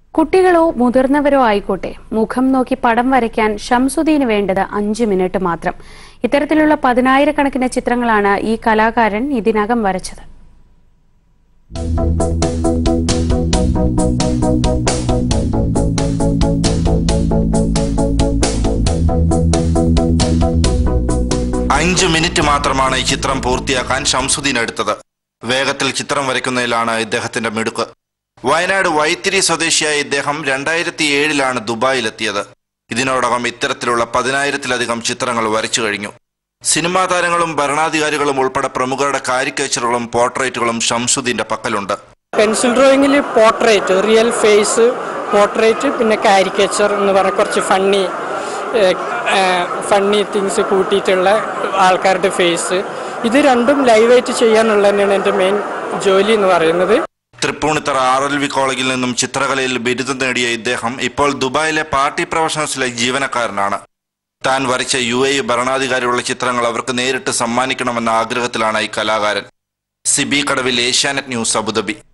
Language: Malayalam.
കുട്ടികളോ മുതിർന്നവരോ ആയിക്കോട്ടെ മുഖം നോക്കി പടം വരയ്ക്കാൻ ഷംസുദ്ദീന് വേണ്ടത് അഞ്ച് മിനിറ്റ് മാത്രം ഇത്തരത്തിലുള്ള പതിനായിരക്കണക്കിന് ചിത്രങ്ങളാണ് ഈ കലാകാരൻ ഇതിനകം വരച്ചത് അഞ്ച് മിനിറ്റ് മാത്രമാണ് ഈ ചിത്രം പൂർത്തിയാക്കാൻ ഷംസുദ്ദീൻ എടുത്തത് വേഗത്തിൽ ചിത്രം വരയ്ക്കുന്നതിലാണ് ഇദ്ദേഹത്തിന്റെ മിടുക്ക് വയനാട് വൈത്തിരി സ്വദേശിയായ ഇദ്ദേഹം രണ്ടായിരത്തി ഏഴിലാണ് ദുബായിലെത്തിയത് ഇതിനോടകം ഇത്തരത്തിലുള്ള പതിനായിരത്തിലധികം ചിത്രങ്ങൾ വരച്ചു കഴിഞ്ഞു സിനിമാ താരങ്ങളും ഭരണാധികാരികളും ഉൾപ്പെടെ പ്രമുഖരുടെ കാരിക്കേച്ചറുകളും പോർട്രേറ്റുകളും ഷംസുദ്ദീന്റെ പക്കലുണ്ട് പെൻസിൽ ഡ്രോയിങ്ങിൽ പോർട്രേറ്റ് റിയൽ ഫേസ് പോർട്രേറ്റ് പിന്നെ കാരിക്കേച്ചർ എന്ന് പറഞ്ഞ കുറച്ച് ഫണ്ണി ഫണ്ണി തിങ്സ് കൂട്ടിയിട്ടുള്ള ആൾക്കാരുടെ ഫേസ് ഇത് രണ്ടും ലൈവായിട്ട് ചെയ്യാനുള്ള തന്നെയാണ് എൻ്റെ മെയിൻ ജോലി എന്ന് പറയുന്നത് തൃപ്പൂണിത്തറ ആർ എൽ വി കോളേജിൽ നിന്നും ചിത്രകലയിൽ ബിരുദം നേടിയ ഇദ്ദേഹം ഇപ്പോൾ ദുബായിലെ പാർട്ടി പ്രൊഫഷണൽസിലെ ജീവനക്കാരനാണ് താൻ വരച്ച യു എ ഭരണാധികാരികളുടെ ചിത്രങ്ങൾ അവർക്ക് നേരിട്ട് സമ്മാനിക്കണമെന്ന ആഗ്രഹത്തിലാണ് ഈ കലാകാരൻ സിബി കടവിൽ ഏഷ്യാനെറ്റ് ന്യൂസ് അബുദാബി